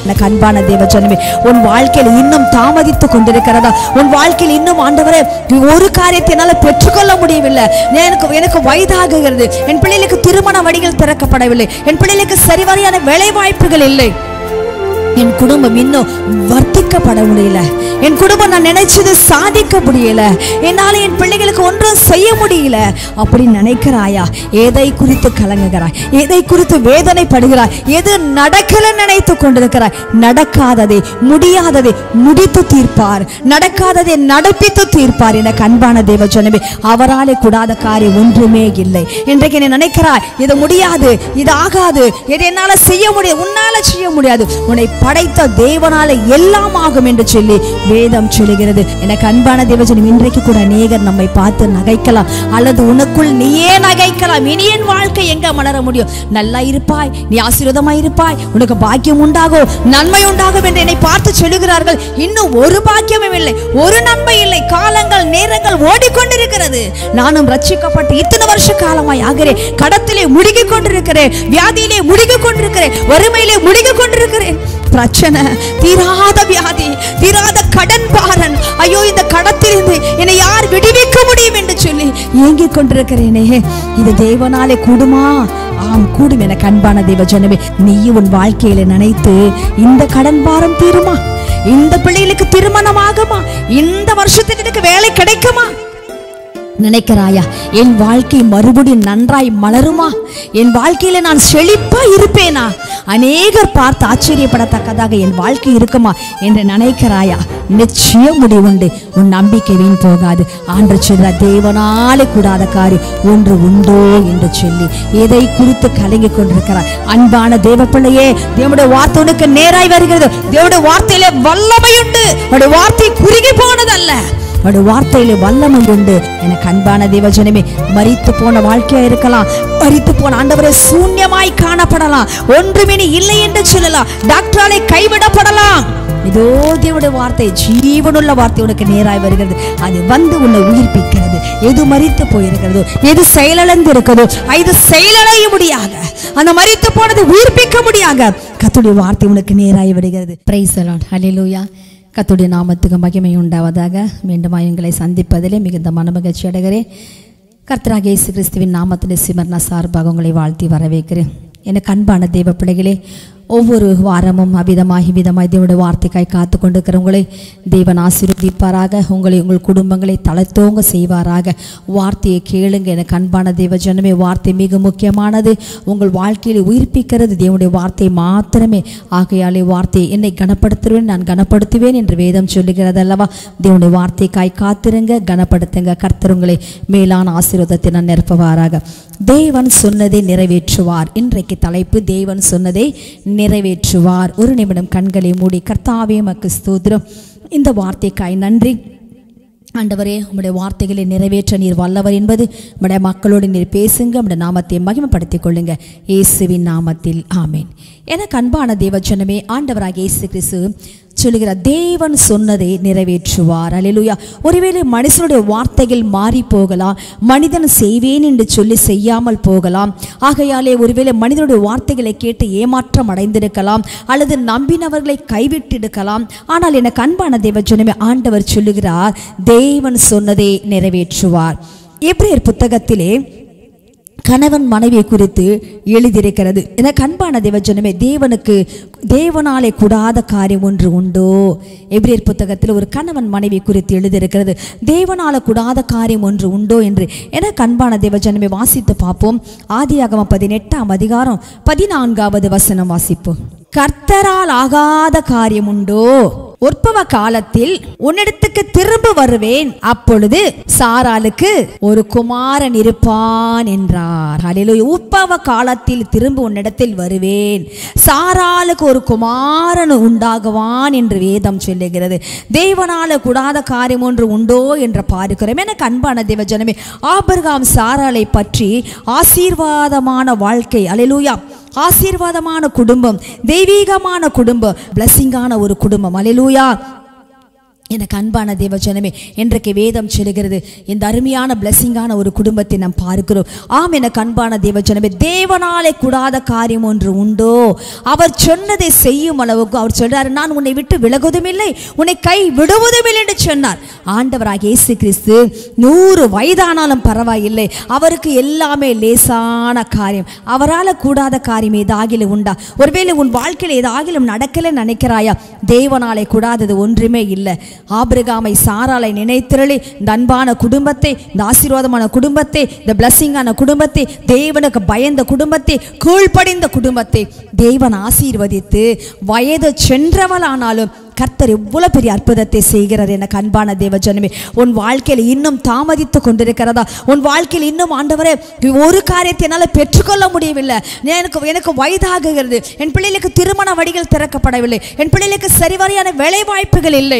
எனக்கு அன்பான தேவ ஜனமே உன் வாழ்க்கையில் இன்னும் தாமதித்து கொண்டிருக்கிறதா உன் வாழ்க்கையில் இன்னும் ஆண்டவரே ஒரு காரியத்தை என்னால் பெற்றுக்கொள்ள முடியவில்லை எனக்கு எனக்கு வயதாகுகிறது என் பிள்ளைகளுக்கு திருமண வழிகள் திறக்கப்படவில்லை என் பிள்ளைகளுக்கு சரிவரையான வேலை வாய்ப்புகள் இல்லை என் குடும்பம் இன்னும் வர்த்திக்கப்பட முடியல என் குடும்பம் நான் நினைச்சது சாதிக்க முடியல என்னால என் பிள்ளைகளுக்கு ஒன்றும் செய்ய முடியல அப்படின்னு நினைக்கிறாயா எதை குறித்து கலங்குகிறாய் எதை குறித்து வேதனைப்படுகிறாய் எது நடக்கல நினைத்து கொண்டிருக்கிறாய் நடக்காததை முடியாததை முடித்து தீர்ப்பார் நடக்காததை நடப்பித்து தீர்ப்பார் எனக்கு அன்பான தேவ ஜனமே அவராலே கூடாத காரியம் ஒன்றுமே இல்லை இன்றைக்கு நீ நினைக்கிறாய் இது முடியாது இது ஆகாது இது என்னால செய்ய முடியாது உன்னால செய்ய முடியாது உன்னை படைத்த தேவனால எல்லாம் ஆகும் என்று சொல்லி வேதம் சொல்லுகிறது எனக்கு அன்பான தேவஜனம் இன்றைக்கு கூட அநேகர் நம்மை பார்த்து நகைக்கலாம் அல்லது உனக்குள் நீயே நகைக்கலாம் இனி என் வாழ்க்கை எங்க மலர முடியும் நல்லா இருப்பாய் நீ ஆசீர்வாதமா இருப்பாய் உனக்கு பாக்கியம் உண்டாகும் நன்மை உண்டாகும் என்று என்னை பார்த்து சொல்லுகிறார்கள் இன்னும் ஒரு பாக்கியமும் இல்லை ஒரு நன்மை இல்லை காலங்கள் நேரங்கள் ஓடிக்கொண்டிருக்கிறது நானும் ரட்சிக்கப்பட்டு இத்தனை வருஷ காலமாய் ஆகிறேன் கடத்திலே முழுகிக் கொண்டிருக்கிறேன் வியாதியிலே முழுகிக் கொண்டிருக்கிறேன் வறுமையிலே முழுகிக் கொண்டிருக்கிறேன் பிரச்சனை தீராத வியாதி தீராத கடன் பாரன் ஐயோ இந்த கடத்திலிருந்து என்னை யார் விடுவிக்க முடியும் என்று சொல்லி ஏங்கிக் கொண்டிருக்கிறேனே இது தேவனாலே கூடுமா ஆம் கூடும் என கண்பான தேவ ஜனமே நீ உன் வாழ்க்கையில நினைத்து இந்த கடன் பாரம் தீருமா இந்த பிள்ளைகளுக்கு திருமணம் ஆகுமா இந்த வருஷத்துக்கு எனக்கு வேலை கிடைக்குமா நினைக்கிறாயா என் வாழ்க்கை மறுபடியும் நன்றாய் மலருமா என் வாழ்க்கையில நான் செழிப்பா இருப்பேனா அநேகர் பார்த்து ஆச்சரியப்படத்தக்கதாக என் வாழ்க்கை இருக்குமா என்று நினைக்கிறாயா நிச்சயம் முடிவுண்டு உன் நம்பிக்கை வீண் போகாது ஆண்டு சொல்ற தேவனாலே கூடாத காரியம் ஒன்று உண்டோ என்று சொல்லி எதை குறித்து கலங்கி கொண்டிருக்கிறார் அன்பான தேவ பிள்ளையே தேவனுடைய வார்த்தை உனக்கு நேராய் வருகிறது தேவனுடைய வார்த்தையிலே வல்லமை உண்டு அவருடைய வார்த்தை குறுகி போனதல்ல அவருடைய வார்த்தையில வல்லமை உண்டு எனக்கு அன்பான தேவஜனமே மரித்து போன வாழ்க்கையா இருக்கலாம் மரித்து போன ஆண்டவரே சூன்யமாய் காணப்படலாம் ஒன்றுமே இல்லை என்று சொல்லலாம் டாக்டராலே கைவிடப்படலாம் இதோ தேவனுடைய வார்த்தை ஜீவனுள்ள வார்த்தை உனக்கு நேராய் வருகிறது அது வந்து உன்னை உயிர்ப்பிக்கிறது எது மரித்து போயிருக்கிறதோ எது செயலிழந்து இருக்கிறதோ இது செயலடைய முடியாக அந்த மரித்து போனது உயிர்ப்பிக்க முடியாக கத்துடைய வார்த்தை உனக்கு நேராய் வருகிறது பிரைஸ் ஹalleluya கத்துடைய நாமத்துக்கு மகிமை உண்டாவதாக மீண்டும் எங்களை சந்திப்பதிலே மிகுந்த மனமகிழ்ச்சி அடைகிறேன் கர்த்தராக இயேசு கிறிஸ்துவின் நாமத்தின் சிமர்னா சார்பாக உங்களை வாழ்த்தி வரவேற்கிறேன் எனக்கு அன்பான தேவ பிள்ளைகளே ஒவ்வொரு வாரமும் அவிதமாகி விதமாய் தேவனுடைய வார்த்தைக்காய் காத்து கொண்டிருக்கிறவங்களை தேவன் ஆசீர்வதிப்பாராக உங்களை உங்கள் குடும்பங்களை தளர்த்தோங்க செய்வாராக வார்த்தையை கேளுங்க எனக்கு அன்பான தேவ ஜனமே வார்த்தை மிக முக்கியமானது உங்கள் வாழ்க்கையில் உயிர்ப்பிக்கிறது தேவனுடைய வார்த்தை மாத்திரமே ஆகையாலே வார்த்தையை என்னை கனப்படுத்துவேன் நான் கனப்படுத்துவேன் என்று வேதம் சொல்லுகிறது அல்லவா தேவனுடைய வார்த்தைக்காய் காத்திருங்க கனப்படுத்துங்க கர்த்தர் உங்களை மேலான ஆசீர்வாதத்தை நான் நிரப்புவாராக தேவன் சொன்னதை நிறைவேற்றுவார் இன்றைக்கு தலைப்பு தேவன் சொன்னதை நிறைவேற்றுவார் ஒரு நிமிடம் கண்களை மூடி கர்த்தாவே மக்கு ஸ்தோத்திரம் இந்த வார்த்தைக்காய் நன்றி ஆண்டவரே உம்முடைய வார்த்தைகளை நிறைவேற்ற நீர் வல்லவர் என்பது உம்முடைய மக்களோடு நீர் பேசுங்க உம்முடைய நாமத்தை மகிமைப்படுத்திக் கொள்ளுங்க இயேசுவின் நாமத்தில் ஆமேன் எனக்கு அன்பான தேவஜனமே ஆண்டவராக இயேசு கிறிஸ்து சொல்லுகிற தேவன் சொன்னதை நிறைவேற்றுவார் அல்லேலூயா ஒருவேளை மனுஷனுடைய வார்த்தைகள் மாறி போகலாம் மனிதன் செய்வேன் என்று சொல்லி செய்யாமல் போகலாம் ஆகையாலே ஒருவேளை மனிதனுடைய வார்த்தைகளை கேட்டு ஏமாற்றம் அடைந்திருக்கலாம் அல்லது நம்பினவர்களை கைவிட்டிருக்கலாம் ஆனால் எனக்கு அன்பான தேவஜனமே ஆண்டவர் சொல்லுகிறார் தேவன் சொன்னதை நிறைவேற்றுவார் எப்ரேயர் புத்தகத்திலே கணவன் மனைவியை குறித்து எழுதியிருக்கிறது எனக்கு அன்பான தேவஜனமே தேவனுக்கு தேவனாலே கூடாத காரியம் ஒன்று உண்டோ எபிரேர் புத்தகத்தில் ஒரு கணவன் மனைவி குறித்து எழுதியிருக்கிறது தேவனால கூடாத காரியம் ஒன்று உண்டோ என்று எனக்கு அன்பான தேவஜனமே வாசித்து பார்ப்போம் ஆதியாகம பதினெட்டாம் அதிகாரம் பதினான்காவது வசனம் வாசிப்போம் கர்த்தரால் ஆகாத காரியம் உண்டோ உற்பவ காலத்தில் உன்னிடத்துக்கு திரும்ப வருவேன் அப்பொழுது சாராளுக்கு ஒரு குமாரன் இருப்பான் என்றார் ஹalleluya உற்பவ காலத்தில் திரும்ப உன்னிடத்தில் வருவேன் சாராளுக்கு ஒரு குமாரன் உண்டாகுவான் என்று வேதம் சொல்லுகிறது தேவனால கூடாத காரியம் ஒன்று உண்டோ என்று பார்க்கிறோம் எனக்கு அன்பான தேவ ஜனமே ஆபிரகாம் சாராளை பற்றி ஆசீர்வாதமான வாழ்க்கை அலையலூயா ஆசீர்வாதமான குடும்பம் தெய்வீகமான குடும்பம் பிளஸ்ஸிங்கான ஒரு குடும்பம் அலையலூயா எனக்கு அன்பான தேவ ஜனமே இன்றைக்கு வேதம் சொல்லுகிறது இந்த அருமையான பிளெஸிங்கான ஒரு குடும்பத்தை நாம் பார்க்கிறோம் ஆம் எனக்கு அன்பான தேவ ஜனமே தேவனாலே கூடாத காரியம் ஒன்று உண்டோ அவர் சொன்னதை செய்யும் அளவுக்கு அவர் சொல்றாரு நான் உன்னை விட்டு விலகுவதும் இல்லை உன்னை கை விடுவதும் இல்லை என்று சொன்னார் ஆண்டவராக இயேசு கிறிஸ்து நூறு வயதானாலும் பரவாயில்லை அவருக்கு எல்லாமே லேசான காரியம் அவரால் கூடாத காரியம் ஏதாகிலும் உண்டா ஒருவேளை உன் வாழ்க்கையில் ஏதாகிலும் நடக்கலை நினைக்கிறாயா தேவனாலே கூடாதது ஒன்றுமே இல்லை ஆபிரகாமை சாராலை நினைத்திரளி இந்த அன்பான குடும்பத்தை இந்த ஆசீர்வாதமான குடும்பத்தை இந்த பிளஸ்ஸிங்கான குடும்பத்தை தேவனுக்கு பயந்த குடும்பத்தை கீழ்ப்படிந்த குடும்பத்தை தேவன் ஆசீர்வதித்து வயது சென்றவளானாலும் கர்த்தர் எவ்வளவு பெரிய அற்புதத்தை செய்கிறார் எனக்கு அன்பான தேவ ஜனமே உன் வாழ்க்கையில் இன்னும் தாமதித்து கொண்டிருக்கிறதா உன் வாழ்க்கையில் இன்னும் ஆண்டவரே ஒரு காரியத்தை என்னால் பெற்றுக்கொள்ள முடியவில்லை எனக்கு எனக்கு வயதாகுகிறது என் பிள்ளைகளுக்கு திருமண வழிகள் திறக்கப்படவில்லை என் பிள்ளைகளுக்கு சரிவரையான வேலை வாய்ப்புகள் இல்லை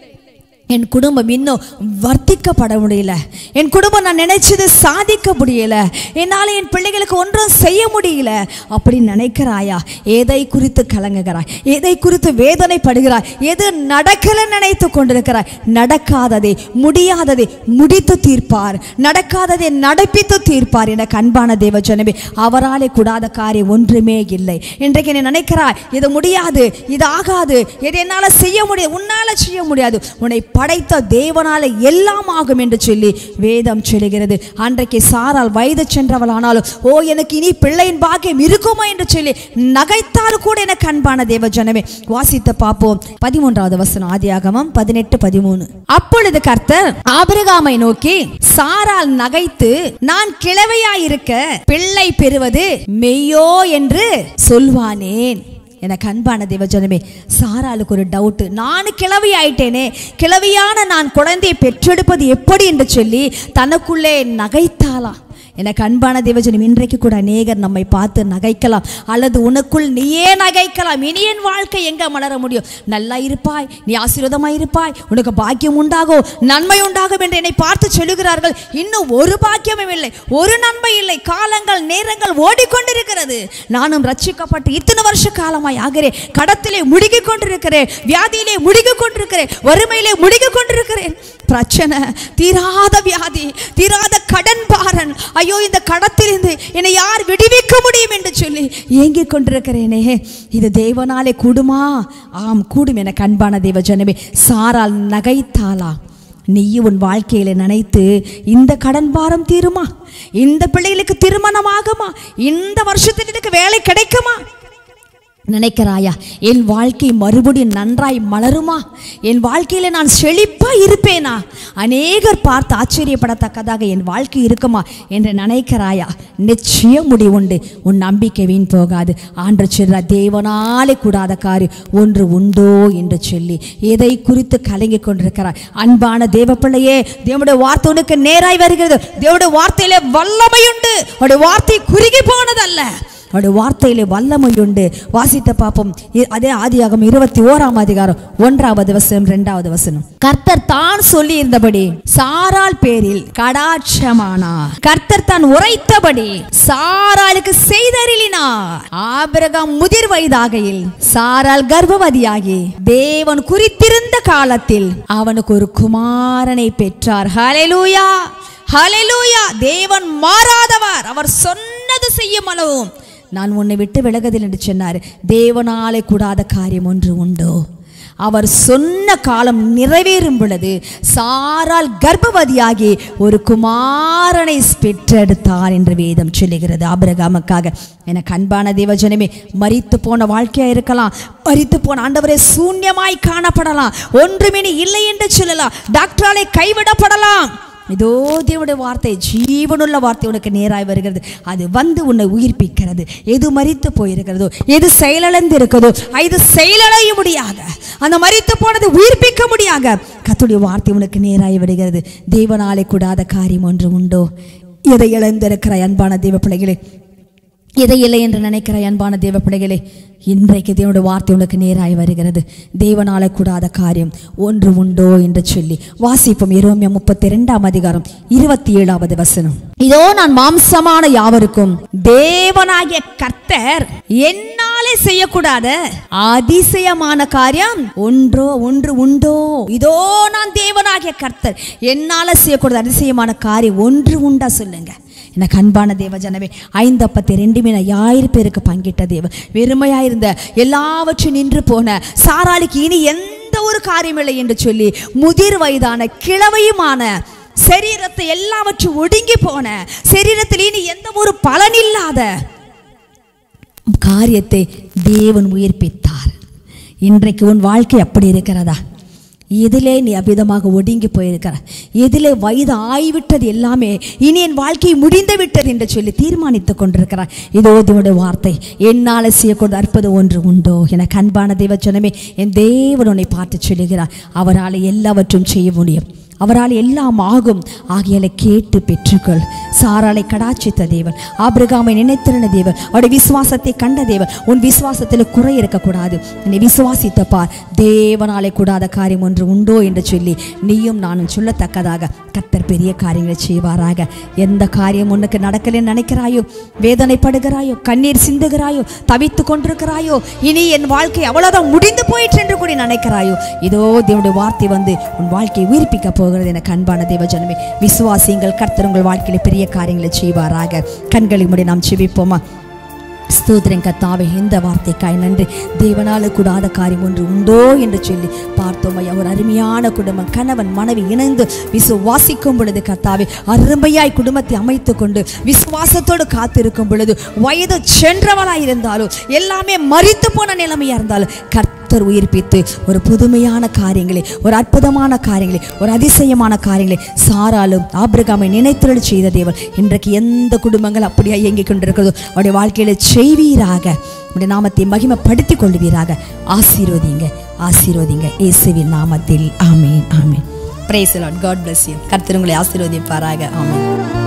என் குடும்பம் இன்னும் வர்த்திக்கப்பட முடியல என் குடும்பம் நான் நினைச்சது சாதிக்க முடியல என்னால் என் பிள்ளைகளுக்கு ஒன்றும் செய்ய முடியல அப்படின்னு நினைக்கிறாயா எதை குறித்து கலங்குகிறாய் எதை குறித்து வேதனைப்படுகிறாய் எது நடக்கல நினைத்து கொண்டிருக்கிறாய் நடக்காததை முடியாததை முடித்து தீர்ப்பார் நடக்காததை நடப்பித்து தீர்ப்பார் எனக்கு அன்பான தேவ ஜனமே அவராலே கூடாத காரியம் ஒன்றுமே இல்லை இன்றைக்கு நீ நினைக்கிறாய் இது முடியாது இது ஆகாது இது என்னால் செய்ய முடியாது உன்னால செய்ய முடியாது உன்னை படைத்த தேவனால எல்லாம் ஆகும் என்று சொல்லி வேதம் சொல்லுகிறது அன்றைக்கு சாரால் வயது சென்றவளானாலும் ஓ எனக்கு இனி பிள்ளையின் பாக்கியம் இருக்குமா என்று சொல்லி நகைத்தால் கூட எனக்கு அன்பான தேவ ஜனமே வாசித்து பார்ப்போம் பதிமூன்றாவது வசனம் ஆதியாகமம் பதினெட்டு பதிமூணு அப்பொழுது கர்த்தர் ஆபிரகாமை நோக்கி சாரால் நகைத்து நான் கிழவையாயிருக்க பிள்ளை பெறுவது மெய்யோ என்று சொல்வானேன் எனக்கு அன்பான தேவஜனமே சாராளுக்கு ஒரு டவுட்டு நான் கிளவி ஆயிட்டேனே கிளவியான நான் குழந்தையை பெற்றெடுப்பது எப்படி என்று சொல்லி தனக்குள்ளே நகைத்தாளாம் எனக்கு அன்பான தேவஜனம் இன்றைக்கு கூட அநேகர் நம்மை பார்த்து நகைக்கலாம் அல்லது உனக்குள் நீயே நகைக்கலாம் இனி என் வாழ்க்கை எங்க மலர முடியும் நல்லா இருப்பாய் நீ ஆசீர்வாதமாய் இருப்பாய் உனக்கு பாக்கியம் உண்டாகும் நன்மை உண்டாகும் என்று என்னை பார்த்து சொல்லுகிறார்கள் இன்னும் ஒரு பாக்கியமும் இல்லை ஒரு நன்மை இல்லை காலங்கள் நேரங்கள் ஓடிக்கொண்டிருக்கிறது நானும் ரட்சிக்கப்பட்டு இத்தனை வருஷ காலமாய் ஆகிறேன் கடத்திலே முழுகிக் கொண்டிருக்கிறேன் வியாதியிலே முழுகிக் கொண்டிருக்கிறேன் வறுமையிலே முழுகிக் கொண்டிருக்கிறேன் பிரச்சனை தீராத வியாதி தீராத கடன் பாரன் ஐயோ இந்த கடத்திலிருந்து என்னை யார் விடுவிக்க முடியும் என்று சொல்லி ஏங்கிக் கொண்டிருக்கிறேனே இது தேவனாலே கூடுமா ஆம் கூடும் என அன்பான தேவ ஜனமே சாரால் நகைத்தாளா நீயும் உன் வாழ்க்கையில நினைத்து இந்த கடன் பாரம் தீருமா இந்த பிள்ளைகளுக்கு திருமணம் ஆகுமா இந்த வருஷத்தில் எனக்கு வேலை கிடைக்குமா நினைக்கிறாயா என் வாழ்க்கை மறுபடியும் நன்றாய் மலருமா என் வாழ்க்கையில நான் செழிப்பா இருப்பேனா அநேகர் பார்த்து ஆச்சரியப்படத்தக்கதாக என் வாழ்க்கை இருக்குமா என்று நினைக்கிறாயா நிச்சயம் முடிவுண்டு உன் நம்பிக்கை வீண் போகாது ஆண்டு சொல்ற தேவனாலே கூடாத காரியம் ஒன்று உண்டோ என்று சொல்லி எதை குறித்து கலங்கிக் கொண்டிருக்கிறாய் அன்பான தேவ பிள்ளையே தேவனுடைய வார்த்தை உனக்கு நேராய் வருகிறது தேவனுடைய வார்த்தையிலே வல்லமை உண்டு அவருடைய வார்த்தை குறுகி போனதல்ல அவருடைய வார்த்தையிலே வல்லமை உண்டு வாசித்த பார்ப்போம் இ- அதே ஆதியாகம் இருபத்தி ஓராம் அதிகாரம் ஒன்றாவது வசனம் இரண்டாவது வசனம் கர்த்தர் தான் சொல்லி இருந்தபடி சாரால் பேரில் கடாட்சமானார் கர்த்தர் தான் உரைத்தபடி சாராளுக்கு செய்தருளினார் ஆபிரகாம் முதிர் வயதாகையில் சாரால் கர்ப்பவதியாகி தேவன் குறித்திருந்த காலத்தில் அவனுக்கு ஒரு குமாரனை பெற்றார் ஹalleluya ஹalleluya தேவன் மாறாதவர் அவர் சொன்னது செய்யும் அளவும் நான் உன்னை விட்டு விலகதில் என்று சொன்னார் தேவனாலே கூடாத காரியம் ஒன்று உண்டோ அவர் சொன்ன காலம் நிறைவேறும் பொழுது சாரால் கர்ப்பவதியாகி ஒரு குமாரனை பெற்றெடுத்தார் என்று வேதம் சொல்லுகிறது ஆபிரகாமுக்காக எனக்கு அன்பான தேவஜனமே மரித்து போன வாழ்க்கையா இருக்கலாம் மரித்து போன ஆண்டவரே சூன்யமாய் காணப்படலாம் ஒன்றுமினி இல்லை என்று சொல்லலாம் டாக்டராலே கைவிடப்படலாம் இதோ தேவனுடைய வார்த்தை ஜீவனுள்ள வார்த்தை உனக்கு நேராய் வருகிறது அது வந்து உன்னை உயிர்ப்பிக்கிறது எது மரித்து போயிருக்கிறதோ எது செயலிழந்து இருக்கிறதோ இது செயலடைய முடியாக அந்த மரித்து போனது உயிர்ப்பிக்க முடியாக கத்துடைய வார்த்தை உனக்கு நேராய் வருகிறது தேவனாலே கூடாத காரியம் ஒன்று உண்டோ எதை இழந்திருக்கிற அன்பான தேவ பிள்ளைகளே எதை இல்லை என்று நினைக்கிற அன்பான தேவ பிள்ளைகளே இன்றைக்கு தேவனுடைய வார்த்தை உனக்கு நேராய் வருகிறது தேவனால கூடாத காரியம் ஒன்று உண்டோ என்று சொல்லி வாசிப்போம் இருபத்தி முப்பத்தி ரெண்டாம் அதிகாரம் இருபத்தி ஏழாவது வசனம் இதோ நான் மாம்சமான யாவருக்கும் தேவனாகிய கர்த்தர் என்னாலே செய்யக்கூடாத அதிசயமான காரியம் ஒன்றோ ஒன்று உண்டோ இதோ நான் தேவனாகிய கர்த்தர் என்னால செய்யக்கூடாத அதிசயமான காரியம் ஒன்று உண்டா சொல்லுங்க எனக்கு அன்பான தேவ ஜனமே ஐந்தப்பத்தி ரெண்டு மீன ஆயிரம் பேருக்கு பங்கிட்ட தேவ வெறுமையாயிருந்த எல்லாவற்றும் நின்று போன சாராளிக்கு இனி எந்த ஒரு காரியம் இல்லை என்று சொல்லி முதிர் வயதான கிழவையுமான சரீரத்தை எல்லாவற்றும் ஒடுங்கி போன சரீரத்தில் இனி எந்த ஒரு பலனில்லாத காரியத்தை தேவன் உயிர்ப்பித்தார் இன்றைக்கு உன் வாழ்க்கை அப்படி இருக்கிறதா எதிலே நீ அபிதமாக ஒடுங்கி போயிருக்கிற எதிலே வயது ஆய்விட்டது எல்லாமே இனி என் வாழ்க்கை முடிந்து விட்டது என்று சொல்லி தீர்மானித்து கொண்டிருக்கிறார் இதோ தேவனுடைய வார்த்தை என்னால் செய்யக்கூடாத அற்புதம் ஒன்று உண்டோ எனக்கு அன்பான தேவச்சனமே என் தேவன் உன்னை பார்த்து சொல்லுகிறார் அவரால் எல்லாவற்றும் செய்ய முடியும் அவரால் எல்லாம் ஆகும் ஆகியலை கேட்டு பெற்றுக்கொள் சாராளை கடாச்சித்த தேவன் ஆபிரகாமை நினைத்திருந்த தேவன் அவருடைய விசுவாசத்தை கண்ட தேவன் உன் விசுவாசத்தில் குறை இருக்கக்கூடாது நீ விசுவாசித்த பார் தேவனாலே கூடாத காரியம் ஒன்று உண்டோ என்று சொல்லி நீயும் நானும் சொல்லத்தக்கதாக கத்தர் பெரிய காரியங்களை செய்வாராக எந்த காரியம் உனக்கு நடக்கலைன்னு நினைக்கிறாயோ வேதனைப்படுகிறாயோ கண்ணீர் சிந்துகிறாயோ தவித்து கொண்டிருக்கிறாயோ இனி என் வாழ்க்கை அவ்வளவுதான் முடிந்து போயிற்று என்று கூட நினைக்கிறாயோ இதோ தேவனுடைய வார்த்தை வந்து உன் வாழ்க்கையை உயிர்ப்பிக்க போகிறது எனக்கு அன்பான தேவ ஜனமே விசுவாசியுங்கள் கர்த்தர் உங்கள் வாழ்க்கையில பெரிய காரியங்களை செய்வாராக கண்களை முடி நாம் செவிப்போமா ஸ்தோத்திரம் கத்தாவே இந்த வார்த்தைக்காய் நன்றி தேவனால கூடாத காரியம் ஒன்று உண்டோ என்று சொல்லி பார்த்தோம் ஐயா ஒரு அருமையான குடும்பம் கணவன் மனைவி இணைந்து விசுவாசிக்கும் பொழுது கத்தாவே அருமையாய் குடும்பத்தை அமைத்து கொண்டு விசுவாசத்தோடு காத்திருக்கும் பொழுது வயது சென்றவளாய் இருந்தாலும் எல்லாமே மறித்து போன நிலைமையா இருந்தாலும் கர்த்தர் உயிர்ப்பித்து ஒரு புதுமையான காரியங்களை ஒரு அற்புதமான காரியங்களை ஒரு அதிசயமான காரியங்களை சாராலும் ஆபிரகாமை நினைத்துரல் செய்த தேவன் இன்றைக்கு எந்த குடும்பங்கள் அப்படியே இயங்கிக் கொண்டிருக்கிறதோ அவருடைய வாழ்க்கையில செய்வீராக உடைய நாமத்தை மகிமைப்படுத்திக் கொள்வீராக ஆசீர்வதிங்க ஆசீர்வதிங்க இயேசுவின் நாமத்தில் ஆமேன் ஆமேன் praise lord god bless you கர்த்தர் உங்களை ஆசீர்வதிப்பாராக ஆமென்